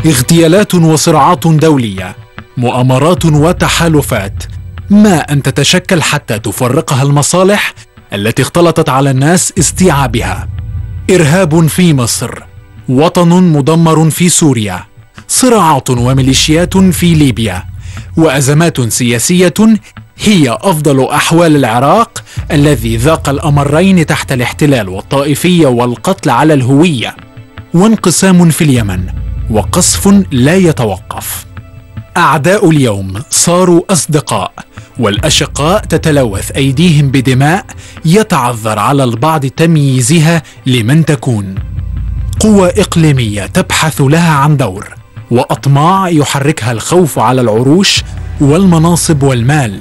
اغتيالات وصراعات دوليه مؤامرات وتحالفات ما ان تتشكل حتى تفرقها المصالح التي اختلطت على الناس استيعابها ارهاب في مصر وطن مدمر في سوريا صراعات وميليشيات في ليبيا وازمات سياسيه هي افضل احوال العراق الذي ذاق الامرين تحت الاحتلال والطائفيه والقتل على الهويه وانقسام في اليمن وقصف لا يتوقف اعداء اليوم صاروا اصدقاء والاشقاء تتلوث ايديهم بدماء يتعذر على البعض تمييزها لمن تكون قوى اقليميه تبحث لها عن دور واطماع يحركها الخوف على العروش والمناصب والمال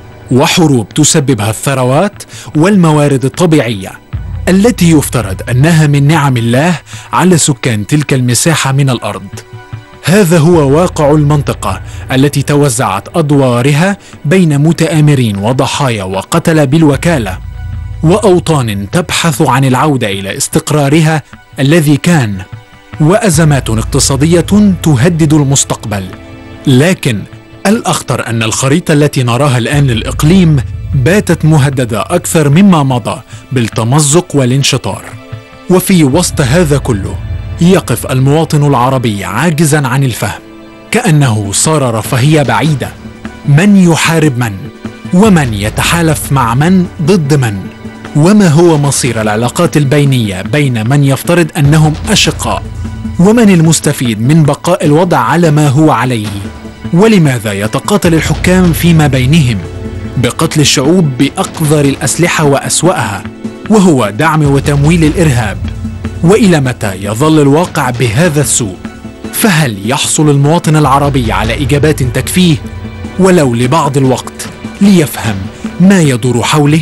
وحروب تسببها الثروات والموارد الطبيعيه التي يفترض انها من نعم الله على سكان تلك المساحه من الارض هذا هو واقع المنطقه التي توزعت ادوارها بين متامرين وضحايا وقتل بالوكاله واوطان تبحث عن العوده الى استقرارها الذي كان وازمات اقتصاديه تهدد المستقبل لكن الاخطر ان الخريطه التي نراها الان للاقليم باتت مهدده اكثر مما مضى بالتمزق والانشطار وفي وسط هذا كله يقف المواطن العربي عاجزا عن الفهم كانه صار رفاهيه بعيده من يحارب من ومن يتحالف مع من ضد من وما هو مصير العلاقات البينيه بين من يفترض انهم اشقاء ومن المستفيد من بقاء الوضع على ما هو عليه ولماذا يتقاتل الحكام فيما بينهم بقتل الشعوب باقذر الاسلحه واسواها وهو دعم وتمويل الارهاب والى متى يظل الواقع بهذا السوء فهل يحصل المواطن العربي على اجابات تكفيه ولو لبعض الوقت ليفهم ما يدور حوله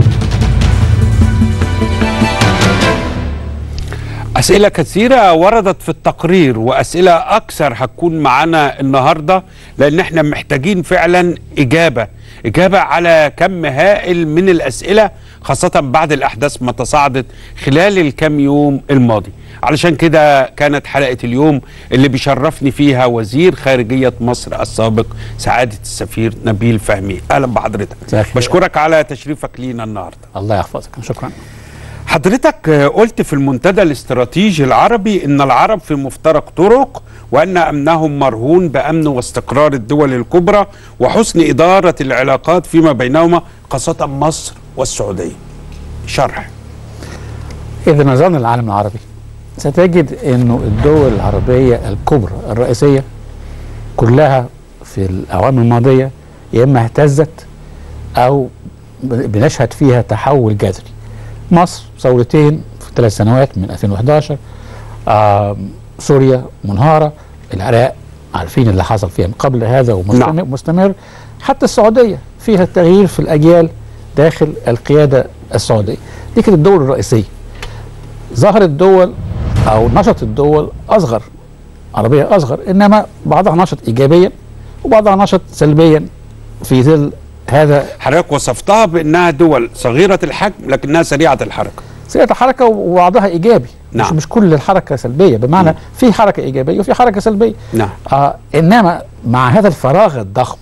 أسئلة كثيرة وردت في التقرير وأسئلة أكثر هتكون معانا النهاردة لأن احنا محتاجين فعلا إجابة إجابة على كم هائل من الأسئلة خاصة بعد الأحداث ما تصاعدت خلال الكم يوم الماضي علشان كده كانت حلقة اليوم اللي بيشرفني فيها وزير خارجية مصر السابق سعادة السفير نبيل فهمي أهلا بحضرتك بشكرك على تشريفك لينا النهاردة الله يحفظك شكرا حضرتك قلت في المنتدى الاستراتيجي العربي ان العرب في مفترق طرق وان امنهم مرهون بامن واستقرار الدول الكبرى وحسن اداره العلاقات فيما بينهما خاصه مصر والسعوديه. شرح. اذا نظرنا للعالم العربي ستجد انه الدول العربيه الكبرى الرئيسيه كلها في الاعوام الماضيه يا اما اهتزت او بنشهد فيها تحول جذري. مصر ثورتين في ثلاث سنوات من 2011 آه سوريا منهارة العراق عارفين اللي حصل فيها من قبل هذا ومستمر نعم. مستمر حتى السعودية فيها التغيير في الأجيال داخل القيادة السعودية دي كانت الدول الرئيسية ظهرت دول أو نشط الدول أصغر عربية أصغر إنما بعضها نشط إيجابيا وبعضها نشط سلبيا في ظل هذا حضرتك وصفتها بانها دول صغيره الحجم لكنها سريعه الحركه سريعه الحركه وبعضها ايجابي نعم. مش مش كل الحركه سلبيه بمعنى م. في حركه ايجابيه وفي حركه سلبيه نعم آه انما مع هذا الفراغ الضخم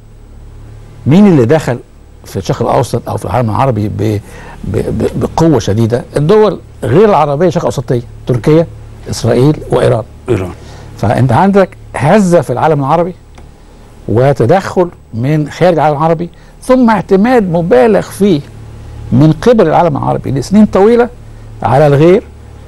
مين اللي دخل في الشرق الاوسط او في العالم العربي ب ب ب بقوه شديده الدول غير العربيه الشرق الاوسطيه تركيا اسرائيل وايران ايران فانت عندك هزه في العالم العربي وتدخل من خارج العالم العربي ثم اعتماد مبالغ فيه من قبل العالم العربي لسنين طويلة على الغير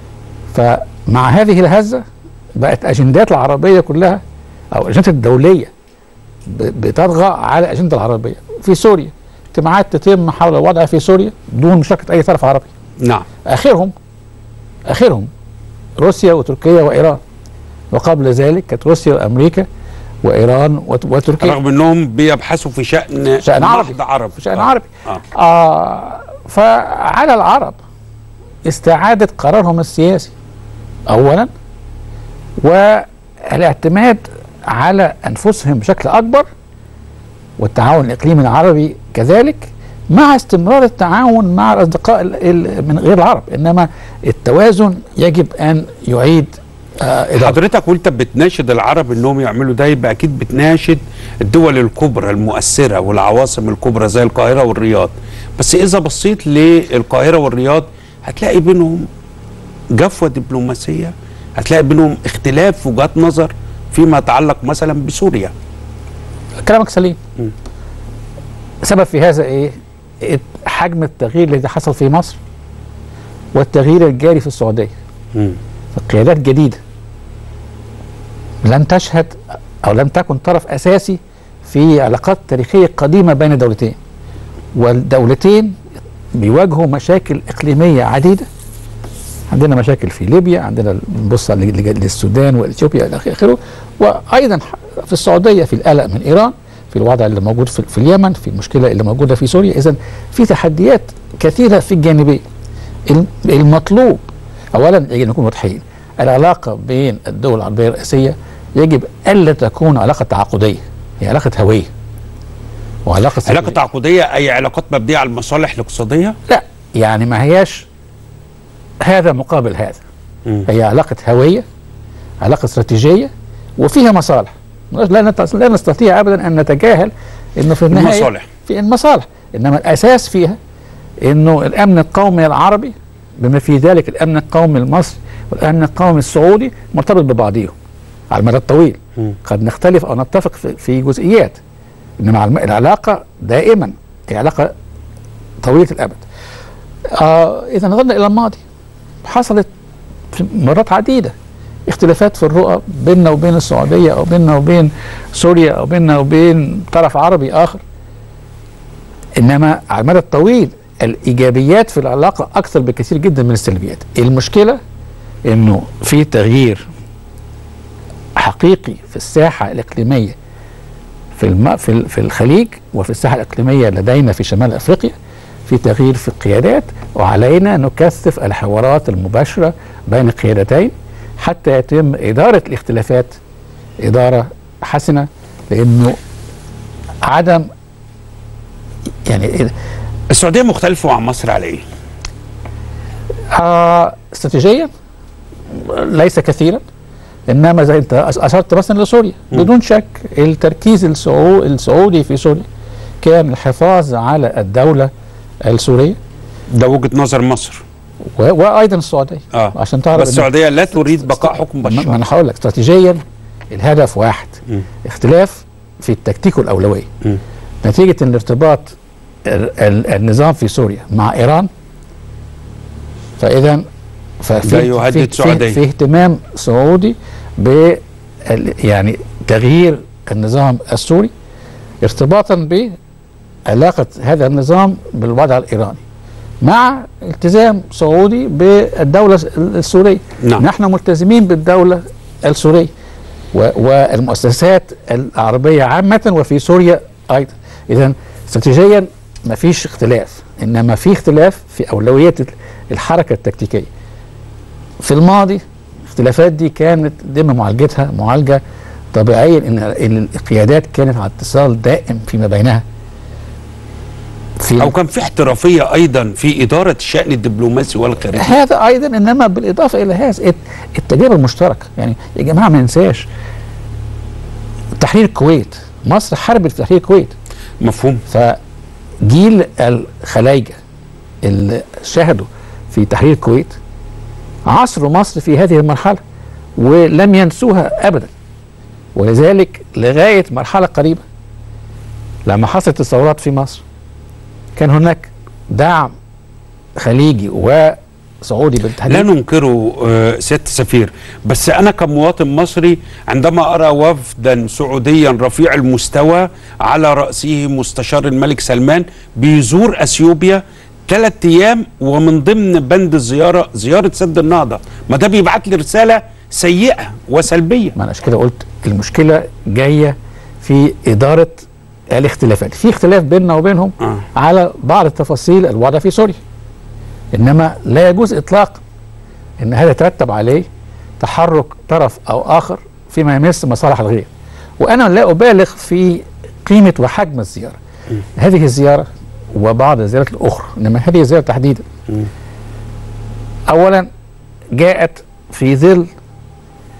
فمع هذه الهزة بقت أجندات العربية كلها أو الأجندات الدولية بتطغى على الأجندة العربية في سوريا اجتماعات تتم حول الوضع في سوريا دون مشاركة أي طرف عربي نعم آخرهم آخرهم روسيا وتركيا وإيران وقبل ذلك كانت روسيا وأمريكا وايران وتركيا رغم انهم بيبحثوا في شان شان عربي عرب في شان آه. عربي آه. آه فعلى العرب استعاده قرارهم السياسي اولا والاعتماد على انفسهم بشكل اكبر والتعاون الاقليمي العربي كذلك مع استمرار التعاون مع الاصدقاء من غير العرب انما التوازن يجب ان يعيد آه إدارة. حضرتك وانت بتناشد العرب انهم يعملوا ده يبقى اكيد بتناشد الدول الكبرى المؤثره والعواصم الكبرى زي القاهره والرياض بس اذا بصيت للقاهره والرياض هتلاقي بينهم جفوه دبلوماسيه هتلاقي بينهم اختلاف في وجهات نظر فيما يتعلق مثلا بسوريا كلامك سليم سبب في هذا ايه إيه حجم التغيير الذي حصل في مصر والتغيير الجاري في السعوديه مم. قيادات جديده لم تشهد او لم تكن طرف اساسي في علاقات تاريخيه قديمه بين الدولتين والدولتين بيواجهوا مشاكل اقليميه عديده عندنا مشاكل في ليبيا عندنا نبص على لل- للسودان واثيوبيا الى اخره وايضا في السعوديه في القلق من ايران في الوضع اللي موجود في, في اليمن في المشكله اللي موجوده في سوريا اذا في تحديات كثيره في الجانبين الم- المطلوب اولا يجب ان نكون واضحين العلاقه بين الدول العربيه الرئيسيه يجب الا تكون علاقه تعاقديه هي علاقه هويه وعلاقه علاقه سياسية. تعاقديه اي علاقات مبنيه على المصالح الاقتصاديه لا يعني ما هياش هذا مقابل هذا مم. هي علاقة هوية علاقة استراتيجية وفيها مصالح لا نت- لا نستطيع ابدا ان نتجاهل انه في النهاية المصالح. في المصالح انما الاساس فيها انه الامن القومي العربي بما في ذلك الامن القومي المصري والامن القومي السعودي مرتبط ببعضهم على المدى الطويل مم. قد نختلف او نتفق في, في جزئيات انما الم- العلاقه دائما هي علاقه طويله الابد آه اذا نظرنا الى الماضي حصلت في مرات عديده اختلافات في الرؤى بيننا وبين السعوديه او بيننا وبين سوريا او بيننا وبين طرف عربي اخر انما على المدى الطويل الايجابيات في العلاقه اكثر بكثير جدا من السلبيات المشكله انه في تغيير حقيقي في الساحه الاقليميه في الم... في ال- في الخليج وفي الساحه الاقليميه لدينا في شمال افريقيا في تغيير في القيادات وعلينا نكثف الحوارات المباشره بين القيادتين حتى يتم اداره الاختلافات اداره حسنه لانه عدم يعني السعوديه مختلفه عن مصر على ايه؟ آه استراتيجيا ليس كثيرا انما زي انت أش- اشرت مثلا لسوريا بدون شك التركيز السعو السعودي في سوريا كان الحفاظ على الدوله السوريه ده وجهه نظر مصر و- وايضا السعوديه اه عشان تعرف بس إن- السعوديه لا تريد بقاء حكم ما ما بشار انا هقول لك استراتيجيا الهدف واحد مم. اختلاف في التكتيك والاولويه مم. نتيجه ان ارتباط ال- ال- النظام في سوريا مع ايران فاذا ففي ده يهدد في, السعودية. في, في اهتمام سعودي ب ال- يعني تغيير النظام السوري ارتباطا بعلاقه هذا النظام بالوضع الايراني مع التزام سعودي بالدوله السوريه نعم. نحن ملتزمين بالدوله السوريه و- والمؤسسات العربيه عامه وفي سوريا ايضا اذا استراتيجيا ما فيش اختلاف انما في اختلاف في اولويات الحركه التكتيكيه في الماضي الاختلافات دي كانت ضمن معالجتها معالجه طبيعيه ان إن القيادات كانت على اتصال دائم فيما بينها في او كان في احترافيه ايضا في اداره الشان الدبلوماسي والخارجي هذا ايضا انما بالاضافه الى هذا الت- التجربه المشتركه يعني يا جماعه ما ننساش تحرير الكويت مصر حاربت في تحرير الكويت مفهوم فجيل الخلايجه اللي شهدوا في تحرير الكويت عصروا مصر في هذه المرحله ولم ينسوها ابدا ولذلك لغايه مرحله قريبه لما حصلت الثورات في مصر كان هناك دعم خليجي وسعودي بالتحديد لا ننكره آه، سياده السفير بس انا كمواطن مصري عندما ارى وفدا سعوديا رفيع المستوى على راسه مستشار الملك سلمان بيزور اثيوبيا ثلاث ايام ومن ضمن بند الزياره زياره سد النهضه ما ده بيبعت لي رساله سيئه وسلبيه ما انا عشان كده قلت المشكله جايه في اداره الاختلافات في اختلاف بيننا وبينهم آه. على بعض التفاصيل الوضع في سوريا انما لا يجوز اطلاقا ان هذا يترتب عليه تحرك طرف او اخر فيما يمس مصالح الغير وانا لا ابالغ في قيمه وحجم الزياره هذه الزياره وبعض الزيارات الاخرى انما هذه الزياره تحديدا اولا جاءت في ظل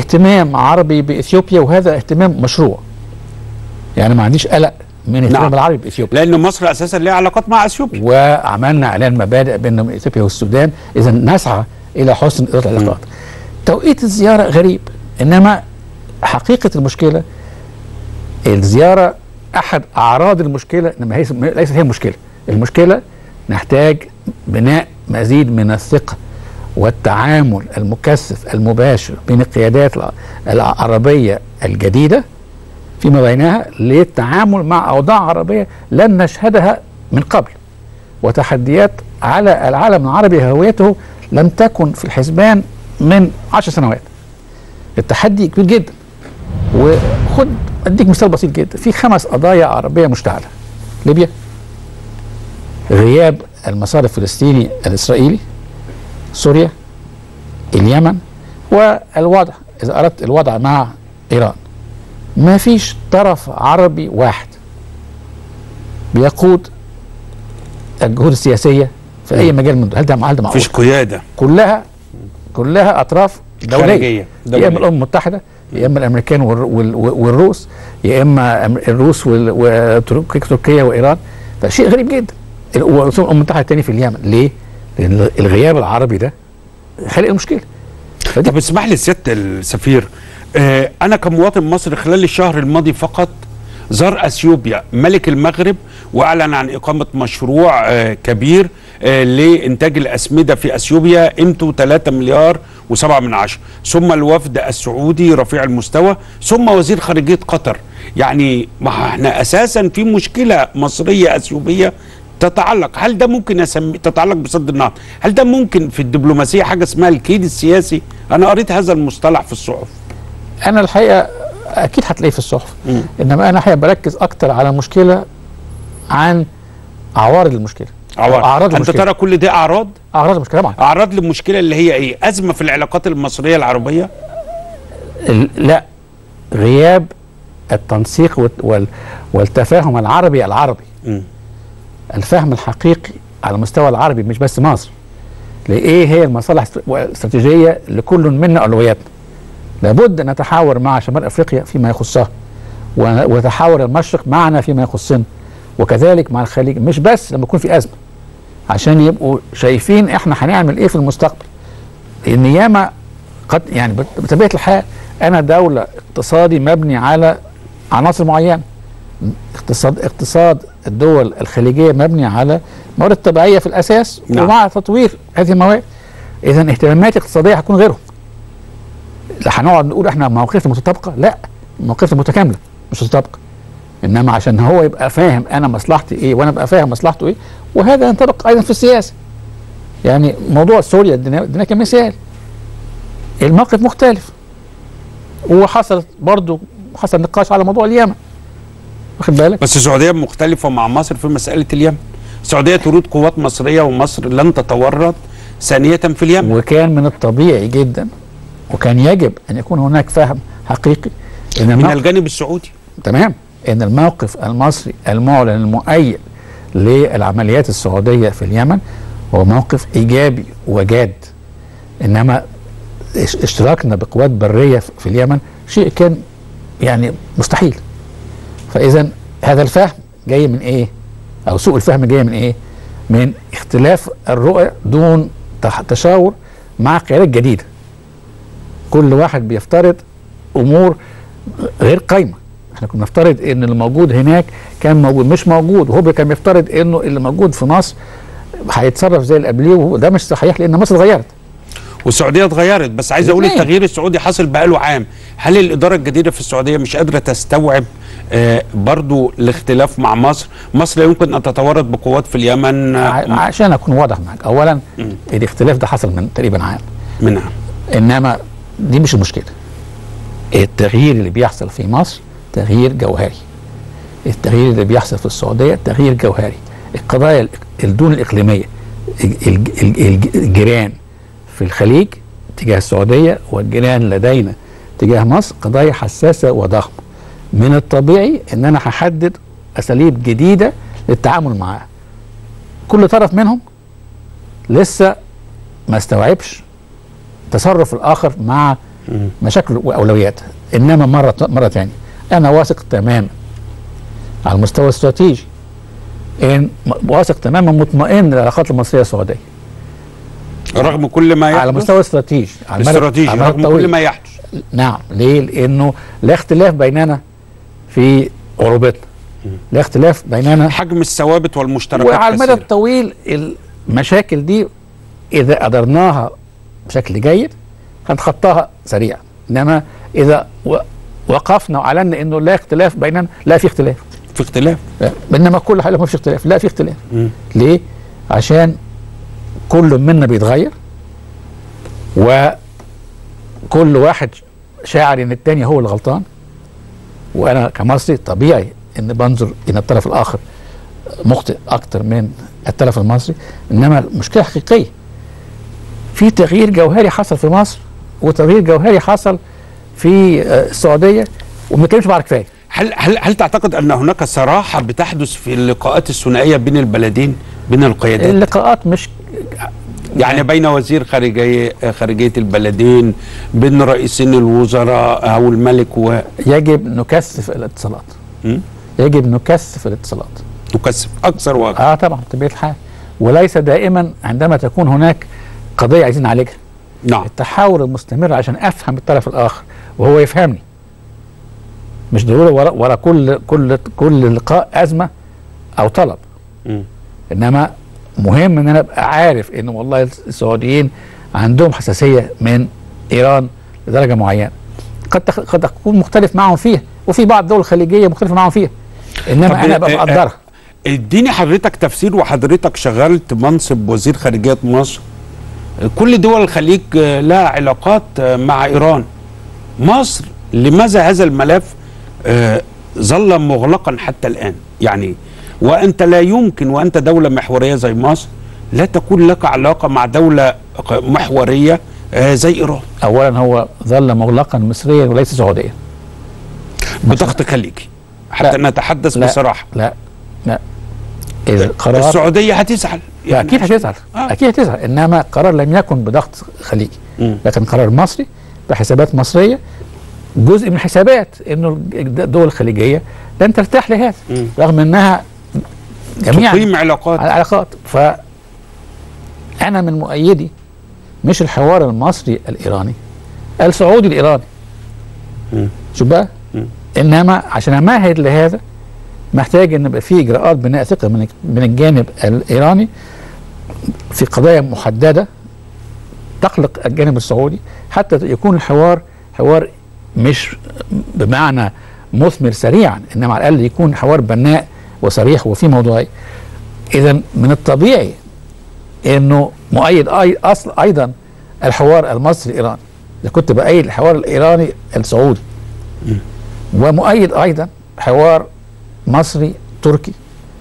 اهتمام عربي باثيوبيا وهذا اهتمام مشروع يعني ما عنديش قلق من اهتمام نعم. العربي باثيوبيا لان مصر اساسا ليها علاقات مع اثيوبيا وعملنا اعلان مبادئ بين اثيوبيا والسودان اذا نسعى الى حسن اداره العلاقات توقيت الزياره غريب انما حقيقه المشكله الزياره احد اعراض المشكله انما هي ليست هي المشكله المشكله نحتاج بناء مزيد من الثقه والتعامل المكثف المباشر بين القيادات الع- العربيه الجديده فيما بينها للتعامل مع اوضاع عربيه لن نشهدها من قبل وتحديات على العالم العربي هويته لم تكن في الحسبان من عشر سنوات التحدي كبير جدا وخد اديك مثال بسيط جدا في خمس قضايا عربيه مشتعله ليبيا غياب المسار الفلسطيني الاسرائيلي سوريا اليمن والوضع اذا اردت الوضع مع ايران ما فيش طرف عربي واحد بيقود الجهود السياسيه في اي مجال من دول. هل ده هل ده معقول؟ مفيش قياده كلها كلها اطراف دوليه خارجية. دولية. يا اما الامم المتحده يا اما الامريكان والر- وال- وال- والروس يا اما أم- الروس وال- وتركيا وايران فشيء غريب جدا ال- والامم المتحده الثاني في اليمن ليه؟ لان الغياب العربي ده خلق المشكله فدي طب اسمح لي سياده السفير آه انا كمواطن مصري خلال الشهر الماضي فقط زار اثيوبيا ملك المغرب واعلن عن اقامه مشروع آه كبير آه لانتاج الاسمده في اثيوبيا قيمته 3 مليار و7 من عشرة ثم الوفد السعودي رفيع المستوى ثم وزير خارجيه قطر يعني ما احنا اساسا في مشكله مصريه اثيوبيه تتعلق هل ده ممكن اسمي تتعلق بسد النهضه هل ده ممكن في الدبلوماسيه حاجه اسمها الكيد السياسي انا قريت هذا المصطلح في الصحف انا الحقيقه اكيد هتلاقيه في الصحف انما انا الحقيقه بركز اكتر على المشكله عن عوارض المشكله عوار. اعراض انت المشكله ترى كل دي اعراض اعراض المشكله طبعا اعراض للمشكله اللي هي ايه ازمه في العلاقات المصريه العربيه ال- لا غياب التنسيق والت- وال- والتفاهم العربي العربي مم. الفهم الحقيقي على المستوى العربي مش بس مصر لايه هي المصالح است- الاستراتيجيه لكل منا اولوياتنا لابد ان نتحاور مع شمال افريقيا فيما يخصها ون- ويتحاور المشرق معنا فيما يخصنا وكذلك مع الخليج مش بس لما يكون في ازمه عشان يبقوا شايفين احنا هنعمل ايه في المستقبل لان ياما قد يعني بط- بطبيعه الحال انا دوله اقتصادي مبني على عناصر معينه اقتصاد اقتصاد الدول الخليجيه مبني على موارد طبيعيه في الاساس نعم. ومع تطوير هذه الموارد اذا اهتماماتي الاقتصاديه هتكون غيرهم لا هنقعد نقول احنا مواقفنا متطابقه لا مواقفنا متكامله مش متطابقه انما عشان هو يبقى فاهم انا مصلحتي ايه وانا ابقى فاهم مصلحته ايه وهذا ينطبق ايضا في السياسه يعني موضوع سوريا ادينا ادينا كمثال الموقف مختلف وحصلت برضو حصل نقاش على موضوع اليمن واخد بالك بس السعوديه مختلفه مع مصر في مساله اليمن السعوديه تريد قوات مصريه ومصر لن تتورط ثانيه في اليمن وكان من الطبيعي جدا وكان يجب ان يكون هناك فهم حقيقي ان من الموقف الجانب السعودي تمام ان الموقف المصري المعلن المؤيد للعمليات السعوديه في اليمن هو موقف ايجابي وجاد انما اش- اشتراكنا بقوات بريه في في اليمن شيء كان يعني مستحيل فاذا هذا الفهم جاي من ايه او سوء الفهم جاي من ايه من اختلاف الرؤى دون تح- تشاور مع قيادات جديده كل واحد بيفترض امور غير قايمه احنا كنا نفترض ان اللي موجود هناك كان موجود مش موجود وهو كان بيفترض انه اللي موجود في مصر هيتصرف زي اللي قبليه وده مش صحيح لان مصر اتغيرت والسعوديه اتغيرت بس عايز اقول الاثنين. التغيير السعودي حصل بقاله عام هل الاداره الجديده في السعوديه مش قادره تستوعب آه برضو الاختلاف مع مصر مصر لا يمكن ان تتورط بقوات في اليمن ع- آه عشان اكون واضح معاك اولا الاختلاف ده حصل من تقريبا عام منها انما دي مش المشكله التغيير اللي بيحصل في مصر تغيير جوهري التغيير اللي بيحصل في السعوديه تغيير جوهري القضايا الإق- الدول الاقليميه الج- الج- الج- الجيران في الخليج تجاه السعوديه والجيران لدينا تجاه مصر قضايا حساسه وضخمه من الطبيعي ان انا هحدد اساليب جديده للتعامل معاها كل طرف منهم لسه ما استوعبش تصرف الاخر مع مشاكل واولوياتها انما مره مره ثانيه انا واثق تماما على المستوى الاستراتيجي ان م- واثق تماما مطمئن للعلاقات المصريه السعوديه رغم كل ما يحدث على المستوى الاستراتيجي على المدى- استراتيجي على المدى رغم كل الطويل. ما يحدث نعم ليه؟ لانه لا اختلاف بيننا في عروبتنا لا اختلاف بيننا حجم الثوابت والمشتركات وعلى المدى كثيرة. الطويل المشاكل دي اذا قدرناها بشكل جيد هنتخطاها سريعا انما اذا و- وقفنا وعلنا انه لا اختلاف بيننا لا في اختلاف في اختلاف لا. انما كل حاجه ما فيش اختلاف لا في اختلاف مم. ليه عشان كل منا بيتغير وكل واحد شاعر ان التاني هو اللي غلطان وانا كمصري طبيعي ان بنظر ان الطرف الاخر مخطئ اكتر من الطرف المصري انما المشكله حقيقيه في تغيير جوهري حصل في مصر وتغيير جوهري حصل في آه، السعوديه وما بنتكلمش بعد كفايه هل هل هل تعتقد ان هناك صراحه بتحدث في اللقاءات الثنائيه بين البلدين بين القيادات اللقاءات مش يعني بين وزير خارجيه خارجيه البلدين بين رئيسين الوزراء او الملك و يجب نكثف الاتصالات م? يجب نكثف الاتصالات نكثف اكثر واكثر اه طبعا بطبيعه الحال وليس دائما عندما تكون هناك قضيه عايزين نعالجها نعم التحاور المستمر عشان افهم الطرف الاخر وهو يفهمني مش ضروري ورا, ورا كل كل كل لقاء ازمه او طلب م. انما مهم ان انا ابقى عارف ان والله السعوديين عندهم حساسيه من ايران لدرجه معينه قد تخ... قد اكون مختلف معهم فيها وفي بعض الدول الخليجيه مختلف معهم فيها طب انما انا ابقى آه، آه، مقدرها اديني حضرتك تفسير وحضرتك شغلت منصب وزير خارجيه مصر كل دول الخليج آه، لها علاقات آه، مع ايران مصر لماذا هذا الملف آه، ظل مغلقا حتى الان يعني وانت لا يمكن وانت دوله محوريه زي مصر لا تكون لك علاقه مع دوله محوريه آه، زي ايران اولا هو ظل مغلقا مصريا وليس سعوديا بضغط خليجي حتى نتحدث لا. بصراحه لا لا القرار السعوديه هتزعل لا اكيد هتزعل آه. اكيد هتزعل انما قرار لم يكن بضغط خليجي مم. لكن قرار مصري بحسابات مصريه جزء من حسابات انه الدول الخليجيه لن ترتاح لهذا مم. رغم انها جميعا تقيم علاقات على العلاقات ف انا من مؤيدي مش الحوار المصري الايراني السعودي الايراني مم. شوف بقى مم. انما عشان امهد لهذا محتاج ان يبقى في اجراءات بناء ثقه من من الجانب الايراني في قضايا محدده تقلق الجانب السعودي حتى يكون الحوار حوار مش بمعنى مثمر سريعا انما على الاقل يكون حوار بناء وصريح وفي موضوعيه اذا من الطبيعي انه مؤيد أي اصل ايضا الحوار المصري الايراني اذا كنت بايد الحوار الايراني السعودي ومؤيد ايضا حوار مصري تركي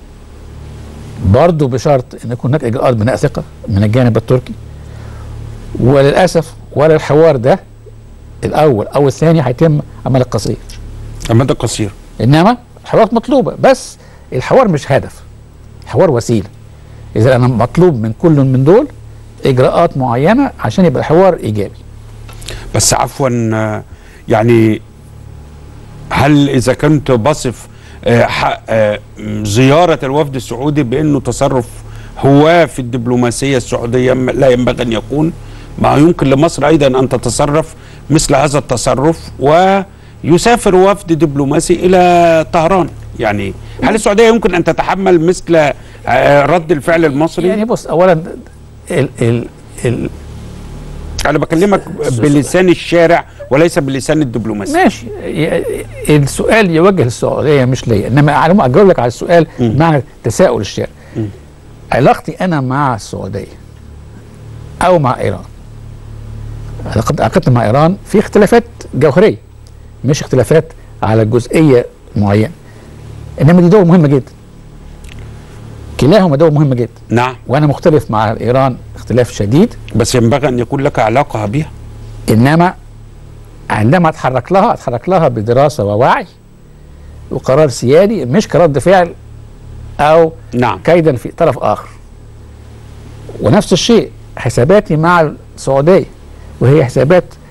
برضه بشرط ان يكون هناك اجراءات بناء ثقه من الجانب التركي وللاسف ولا الحوار ده الاول او الثاني هيتم عمل القصير المدى قصير انما الحوارات مطلوبه بس الحوار مش هدف الحوار وسيله اذا انا مطلوب من كل من دول اجراءات معينه عشان يبقى الحوار ايجابي بس عفوا آه، يعني هل اذا كنت بصف آه، حق آه، م- زياره الوفد السعودي بانه تصرف هواه في الدبلوماسيه السعوديه م- لا ينبغي ان يكون ما يمكن لمصر ايضا ان تتصرف مثل هذا التصرف ويسافر وفد دبلوماسي الى طهران يعني هل السعوديه يمكن ان تتحمل مثل آه، رد الفعل المصري يعني بص اولا ال ال ال انا بكلمك بلسان الشارع وليس بلسان الدبلوماسي ماشي ي- السؤال يوجه للسعوديه مش ليا انما على اجاوب لك على السؤال بمعنى تساؤل الشارع علاقتي انا مع السعوديه او مع ايران علاقت- علاقتنا مع ايران في اختلافات جوهريه مش اختلافات على جزئيه معينه انما دي دول مهمه جدا كلاهما دول مهمه جدا نعم وانا مختلف مع ايران اختلاف شديد بس ينبغي ان يكون لك علاقه بها انما عندما اتحرك لها اتحرك لها بدراسه ووعي وقرار سيادي مش كرد فعل او نعم كيدا في طرف اخر ونفس الشيء حساباتي مع السعوديه وهي حسابات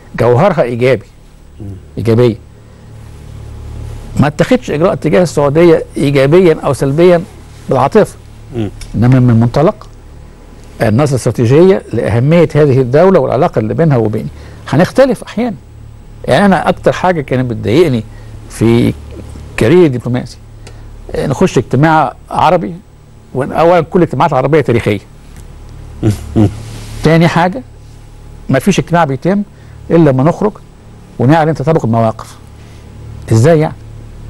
جوهرها ايجابي ايجابيه ما اتخذش اجراء تجاه السعوديه ايجابيا او سلبيا بالعاطفه مم. انما من منطلق النظره الاستراتيجيه لاهميه هذه الدوله والعلاقه اللي بينها وبيني هنختلف احيانا يعني انا اكتر حاجه كانت بتضايقني في كارير دبلوماسي آه، نخش اجتماع عربي اولا كل الاجتماعات العربيه تاريخيه تاني حاجه ما فيش اجتماع بيتم الا لما نخرج ونعلن تطابق المواقف ازاي يعني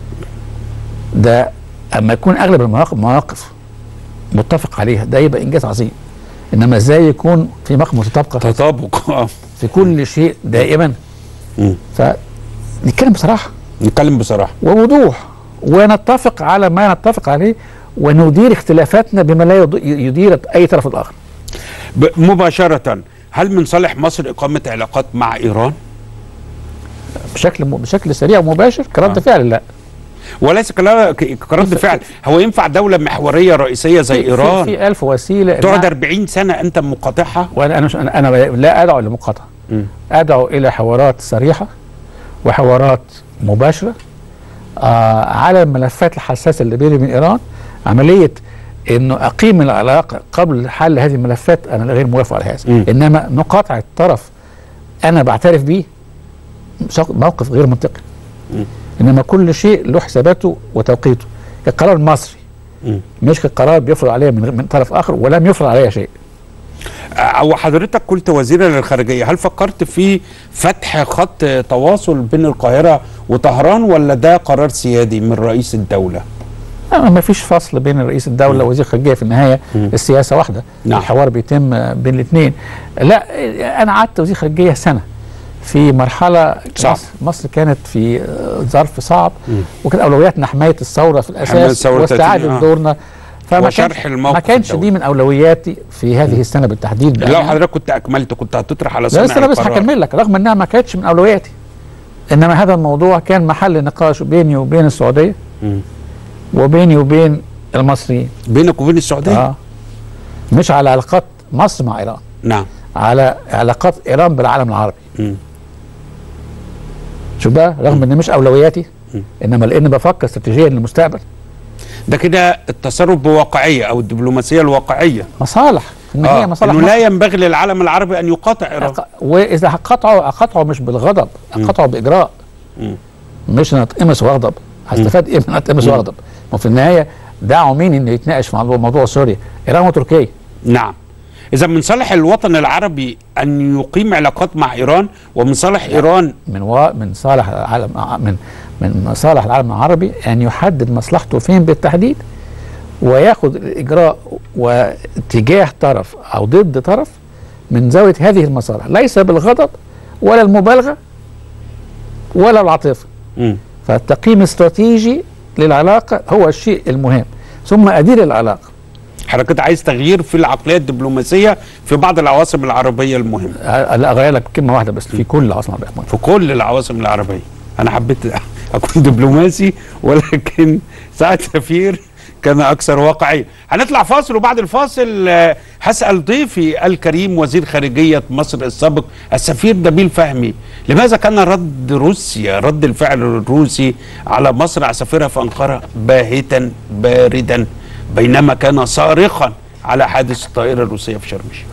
ده اما يكون اغلب المواقف مواقف متفق عليها ده يبقى انجاز عظيم انما ازاي يكون في مواقف متطابقه تطابق اه في كل شيء دائما مم. فنتكلم بصراحه نتكلم بصراحه ووضوح ونتفق على ما نتفق عليه وندير اختلافاتنا بما لا يض- يدير اي طرف الاخر ب- مباشره هل من صالح مصر اقامه علاقات مع ايران بشكل م... بشكل سريع ومباشر كرد آه. فعل لا وليس كلا- ك- كرد فعل هو ينفع دوله محوريه رئيسيه زي في- ايران في ألف وسيله تقعد إنها- 40 سنه انت مقاطعها وانا انا مش انا أنا لا ادعو لمقاطعه مم. ادعو الى حوارات صريحه وحوارات مباشره آه على الملفات الحساسه اللي بيني وبين ايران عمليه انه اقيم العلاقه قبل حل هذه الملفات انا غير موافق على هذا مم. انما نقاطع الطرف انا بعترف بيه شق- موقف غير منطقي مم. انما كل شيء له حساباته وتوقيته القرار المصري مم. مش القرار بيفرض عليها من, من طرف اخر ولم يفرض عليها شيء او حضرتك كنت وزيرا للخارجيه هل فكرت في فتح خط تواصل بين القاهره وطهران ولا ده قرار سيادي من رئيس الدوله أما ما فيش فصل بين رئيس الدولة ووزير الخارجية في النهاية مم. السياسة واحدة نعم. الحوار بيتم آه، بين الاثنين لا آه، أنا قعدت وزير خارجية سنة في مرحلة صعب. مصر, مصر كانت في آه، ظرف صعب مم. وكانت أولوياتنا حماية الثورة في حماية الأساس الثورة واستعادة 30 آه. دورنا فما وشرح كانش الموقف ما كانش الدولي. دي من أولوياتي في هذه السنة بالتحديد لو بأمانة. حضرتك كنت اكملت كنت هتطرح على لا صانع لسه انا بس القرار. هكمل لك رغم انها ما كانتش من اولوياتي انما هذا الموضوع كان محل نقاش بيني وبين السعوديه مم. وبيني وبين المصريين بينك وبين السعوديه اه مش على علاقات مصر مع ايران نعم على علاقات ايران بالعالم العربي مم. شوف بقى رغم ان مش اولوياتي انما لان بفكر استراتيجيا للمستقبل ده كده التصرف بواقعيه او الدبلوماسيه الواقعيه مصالح في النهايه آه. مصالح انه مصر. لا ينبغي للعالم العربي ان يقاطع ايران أق- واذا هقطعه اقطعه مش بالغضب اقطعه باجراء مم. مش انا اتقمص واغضب هستفاد ايه من اتقمص واغضب ما في النهايه دعوا مين انه يتناقش في موضوع موضوع سوريا ايران وتركيا نعم إذا من صالح الوطن العربي أن يقيم علاقات مع إيران ومن صالح إيران من و... من صالح العالم من من مصالح العالم العربي ان يحدد مصلحته فين بالتحديد وياخذ الاجراء واتجاه طرف او ضد طرف من زاويه هذه المصالح ليس بالغضب ولا المبالغه ولا العاطفه مم. فالتقييم الاستراتيجي للعلاقه هو الشيء المهم ثم ادير العلاقه حضرتك عايز تغيير في العقلية الدبلوماسية في بعض العواصم العربية المهمة أ- لا اغير لك كلمه واحده بس في كل العاصمه العربيه في كل العواصم العربية أنا حبيت أكون دبلوماسي ولكن ساعة سفير كان أكثر واقعية هنطلع فاصل وبعد الفاصل آه، هسأل ضيفي الكريم وزير خارجية مصر السابق السفير نبيل فهمي لماذا كان رد روسيا رد الفعل الروسي على مصر على سفيرها في أنقرة باهتا باردا بينما كان صارخا على حادث الطائرة الروسية في شرم الشيخ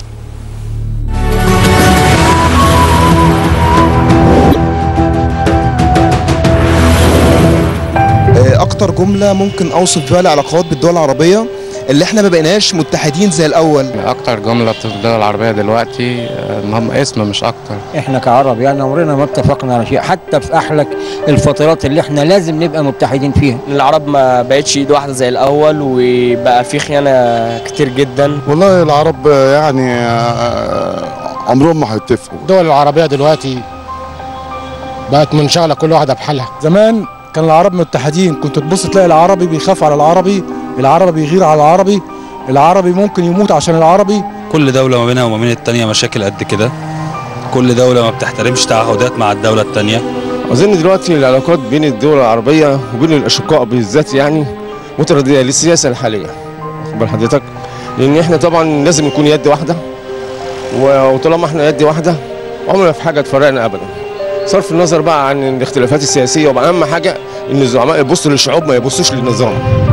اكتر جمله ممكن اوصف بيها العلاقات بالدول العربيه اللي احنا ما بقيناش متحدين زي الاول اكتر جمله في الدول العربيه دلوقتي آه، ان هم اسم مش اكتر احنا كعرب يعني عمرنا ما اتفقنا على شيء حتى في احلك الفترات اللي احنا لازم نبقى متحدين فيها العرب ما بقتش ايد واحده زي الاول وبقى في خيانه كتير جدا والله العرب يعني آه، عمرهم ما هيتفقوا الدول العربية دلوقتي بقت منشغلة كل واحدة بحالها زمان كان العرب متحدين كنت تبص تلاقي العربي بيخاف على العربي العربي بيغير على العربي العربي ممكن يموت عشان العربي كل دولة ما بينها وما بين التانية مشاكل قد كده كل دولة ما بتحترمش تعهدات مع الدولة التانية أظن دلوقتي العلاقات بين الدول العربية وبين الأشقاء بالذات يعني متردية للسياسة الحالية واخد بال حضرتك لأن إحنا طبعا لازم نكون يد واحدة و- وطالما إحنا يد واحدة عمرنا في حاجه تفرقنا ابدا صرف النظر بقى عن الاختلافات السياسيه واهم حاجه ان الزعماء يبصوا للشعوب ما يبصوش للنظام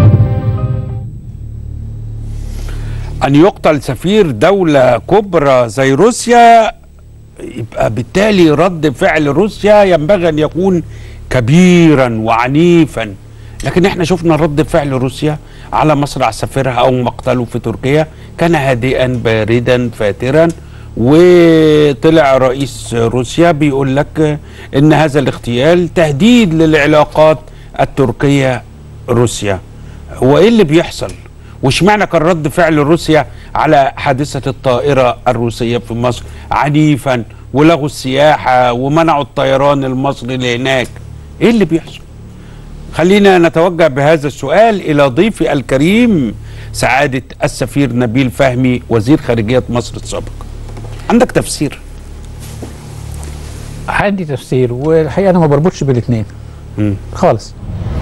ان يقتل سفير دوله كبرى زي روسيا يبقى بالتالي رد فعل روسيا ينبغي ان يكون كبيرا وعنيفا لكن احنا شفنا رد فعل روسيا على مصرع سفيرها او مقتله في تركيا كان هادئا باردا فاترا وطلع رئيس روسيا بيقول لك ان هذا الاغتيال تهديد للعلاقات التركيه روسيا هو ايه اللي بيحصل واشمعنى كان رد فعل روسيا على حادثه الطائره الروسيه في مصر عنيفا ولغوا السياحه ومنعوا الطيران المصري لهناك ايه اللي بيحصل خلينا نتوجه بهذا السؤال الى ضيفي الكريم سعاده السفير نبيل فهمي وزير خارجيه مصر السابق عندك تفسير عندي تفسير والحقيقه انا ما بربطش بالاثنين خالص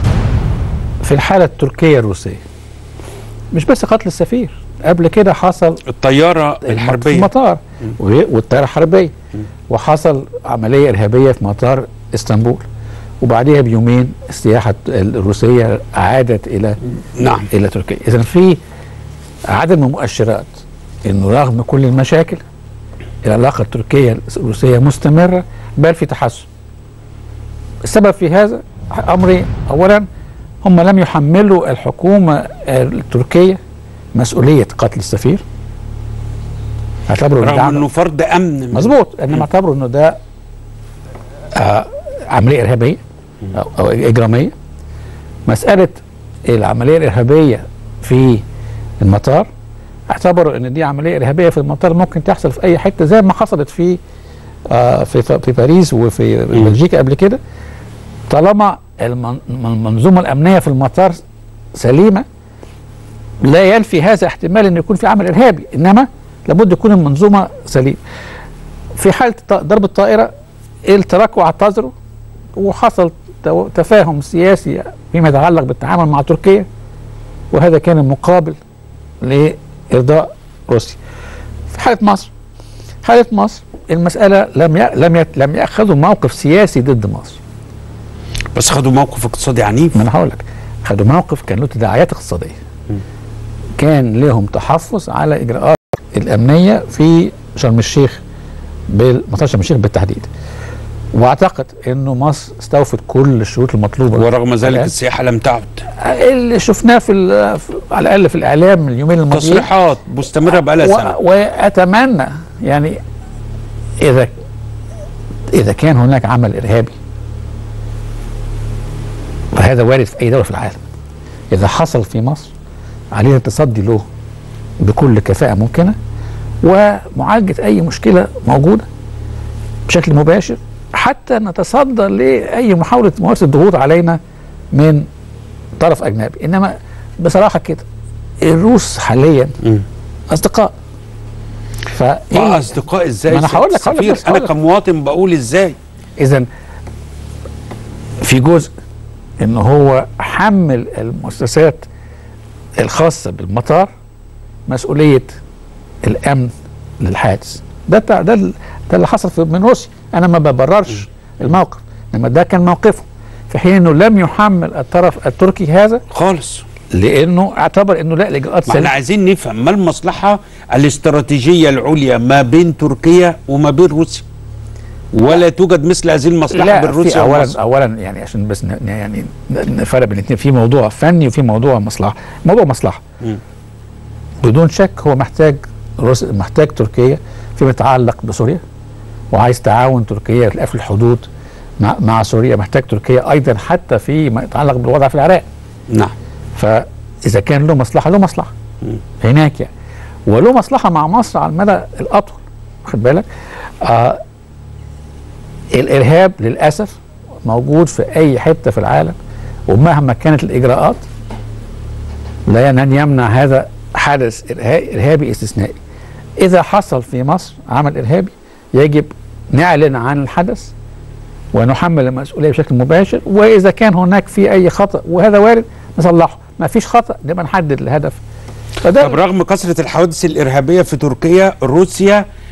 في الحاله التركيه الروسيه مش بس قتل السفير قبل كده حصل الطياره في الحربيه المطار و- والطياره الحربيه وحصل عمليه ارهابيه في مطار اسطنبول وبعديها بيومين السياحه الروسيه عادت الى نعم الى تركيا اذا في عدد من المؤشرات انه رغم كل المشاكل العلاقه التركيه الروسيه مستمره بل في تحسن السبب في هذا امرين اولا هم لم يحملوا الحكومه التركيه مسؤوليه قتل السفير اعتبروا إن ده رغم عمل- انه فرد امن مظبوط انما اعتبروا انه ده آه عمليه ارهابيه او, أو اجراميه مساله العمليه الارهابيه في المطار اعتبروا ان دي عمليه ارهابيه في المطار ممكن تحصل في اي حته زي ما حصلت في آه في في باريس وفي بلجيكا قبل كده طالما المن- المنظومه الامنيه في المطار سليمه لا ينفي هذا احتمال ان يكون في عمل ارهابي انما لابد يكون المنظومه سليمه في حاله ط- ضرب الطائره التراكوا اعتذروا وحصل تو- تفاهم سياسي فيما يتعلق بالتعامل مع تركيا وهذا كان المقابل لارضاء روسيا في حاله مصر حاله مصر المساله لم ي... لم ي... لم ياخذوا موقف سياسي ضد مصر بس خدوا موقف اقتصادي عنيف ما انا هقول لك خدوا موقف كان له تداعيات اقتصاديه كان لهم تحفظ على اجراءات الامنيه في شرم الشيخ بالمطار شرم الشيخ بالتحديد واعتقد انه مصر استوفت كل الشروط المطلوبه ورغم ذلك الآن. السياحه لم تعد اللي شفناه في, ال- في على الاقل في الاعلام اليومين الماضيين تصريحات مستمره بقالها سنه و... واتمنى يعني اذا اذا كان هناك عمل ارهابي وهذا وارد في اي دوله في العالم اذا حصل في مصر علينا التصدي له بكل كفاءه ممكنه ومعالجه اي مشكله موجوده بشكل مباشر حتى نتصدى لاي محاوله ممارسه الضغوط علينا من طرف اجنبي انما بصراحه كده الروس حاليا اصدقاء فايه ما اصدقاء ازاي ما انا هقول لك هقول لك سفير، بس انا هقول لك. كمواطن بقول ازاي اذا في جزء ان هو حمل المؤسسات الخاصه بالمطار مسؤوليه الامن للحادث ده بتاع- ده ال- ده اللي حصل في من روسيا انا ما ببررش الموقف انما ده كان موقفه في حين انه لم يحمل الطرف التركي هذا خالص لانه اعتبر انه لا الاجراءات ما احنا سليمه عايزين نفهم ما المصلحه الاستراتيجيه العليا ما بين تركيا وما بين روسيا ولا توجد مثل هذه المصلحه لا بين في روسيا اولا ومصر اولا يعني عشان بس ن- يعني ن- نفرق بين الاثنين في موضوع فني وفي موضوع مصلحه موضوع مصلحه مم. بدون شك هو محتاج روس محتاج تركيا فيما يتعلق بسوريا وعايز تعاون تركيا لقفل الحدود مع, مع سوريا محتاج تركيا ايضا حتى فيما يتعلق بالوضع في العراق نعم فاذا كان له مصلحه له مصلحه هناك يعني وله مصلحه مع مصر على المدى الاطول واخد بالك آه الارهاب للاسف موجود في اي حته في العالم ومهما كانت الاجراءات لا لن يمنع هذا حدث إرها- ارهابي استثنائي اذا حصل في مصر عمل ارهابي يجب نعلن عن الحدث ونحمل المسؤوليه بشكل مباشر واذا كان هناك في اي خطا وهذا وارد نصلحه ما فيش خطا نبقى نحدد الهدف فده طب رغم كثره الحوادث الارهابيه في تركيا روسيا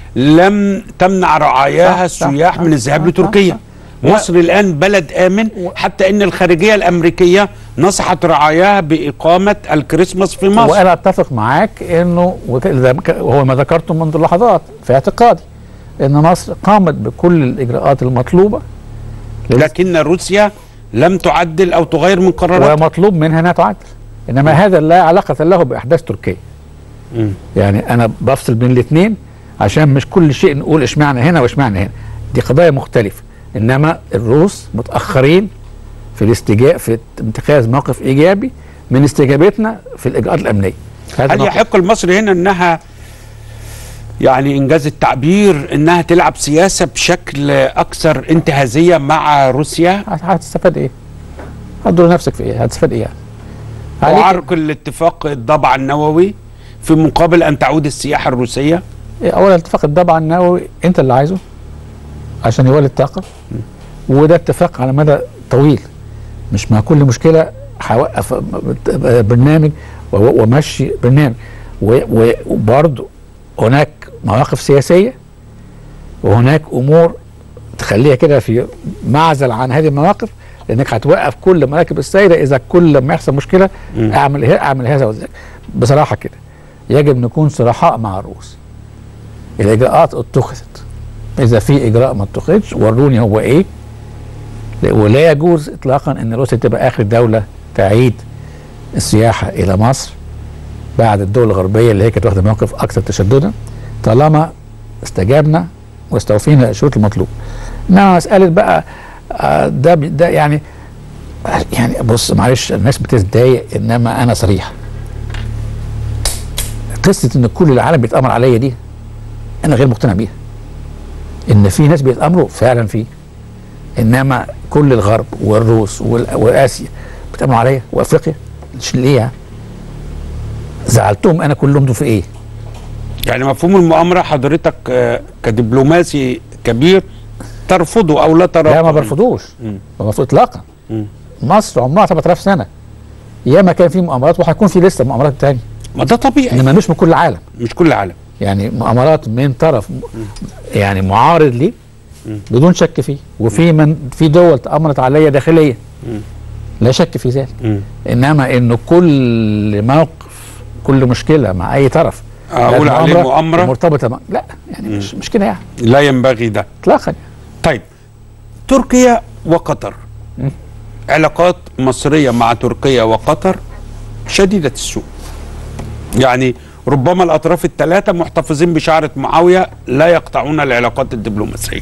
لم تمنع رعاياها صح، صح، السياح صح، من الذهاب صح، لتركيا صح. مصر الآن بلد آمن حتى أن الخارجية الأمريكية نصحت رعاياها بإقامة الكريسماس في مصر وانا اتفق معاك انه وك- إذا ك- وهو ما ذكرته منذ لحظات في اعتقادي ان مصر قامت بكل الاجراءات المطلوبه لكن روسيا لم تعدل أو تغير من قراراتها ومطلوب منها انها تعدل انما هذا لا علاقه له باحداث تركيا مم. يعني انا بفصل بين الاثنين عشان مش كل شيء نقول اشمعنى هنا واشمعنى هنا دي قضايا مختلفه انما الروس متاخرين في الاستجابه في اتخاذ موقف ايجابي من استجابتنا في الاجراءات الامنيه هذا هل موقف. يحق لمصر هنا أنها يعني إنجاز التعبير أنها تلعب سياسة بشكل أكثر انتهازية مع روسيا هت- هتستفاد ايه؟ هتضر نفسك في ايه؟ هتستفاد ايه يعني؟ عليك- وعرق الاتفاق الضبع النووي في مقابل أن تعود السياحة الروسية إيه، اولا اتفاق الضبع النووي انت اللي عايزه عشان يولد طاقه وده اتفاق على مدى طويل مش مع كل مشكله هوقف برنامج و- ومشي برنامج و- و- وبرضه هناك مواقف سياسيه وهناك امور تخليها كده في معزل عن هذه المواقف لانك هتوقف كل مراكب السيده اذا كل ما يحصل مشكله مم. اعمل ه- اعمل هذا وذاك بصراحه كده يجب نكون صرحاء مع الروس الاجراءات اتخذت اذا في اجراء ما اتخذش وروني هو ايه لا- ولا يجوز اطلاقا ان روسيا تبقى اخر دوله تعيد السياحه الى مصر بعد الدول الغربيه اللي هي كانت واخده موقف اكثر تشددا طالما استجابنا واستوفينا الشروط المطلوبه انما مساله بقى آه، ده بي- ده يعني يعني بص معلش الناس بتتضايق انما انا صريح قصه ان كل العالم بيتامر عليا دي انا غير مقتنع بيها ان في ناس بيتامروا فعلا في انما كل الغرب والروس وال- واسيا بيتامروا عليا وافريقيا مش ليه يعني زعلتهم انا كلهم دول في ايه يعني مفهوم المؤامرة حضرتك آه، كدبلوماسي كبير ترفضه أو لا ترى لا ما برفضوش ما برفض اطلاقا مم. مصر عمرها 7000 سنه ياما كان في مؤامرات وهيكون في لسه مؤامرات تانية ما ده طبيعي انما مش من كل العالم مش كل العالم يعني مؤامرات من طرف م- يعني معارض لي بدون شك فيه وفي من في دول تأمرت عليا داخليا لا شك في ذلك مم. انما انه كل موقف كل مشكله مع اي طرف أقول بقت عليه مؤامرة؟ مرتبطه مع لا يعني مش مش كده يعني لا ينبغي ده اطلاقا طيب تركيا وقطر علاقات مصرية مع تركيا وقطر شديدة السوء يعني ربما الأطراف الثلاثة محتفظين بشعرة معاوية لا يقطعون العلاقات الدبلوماسية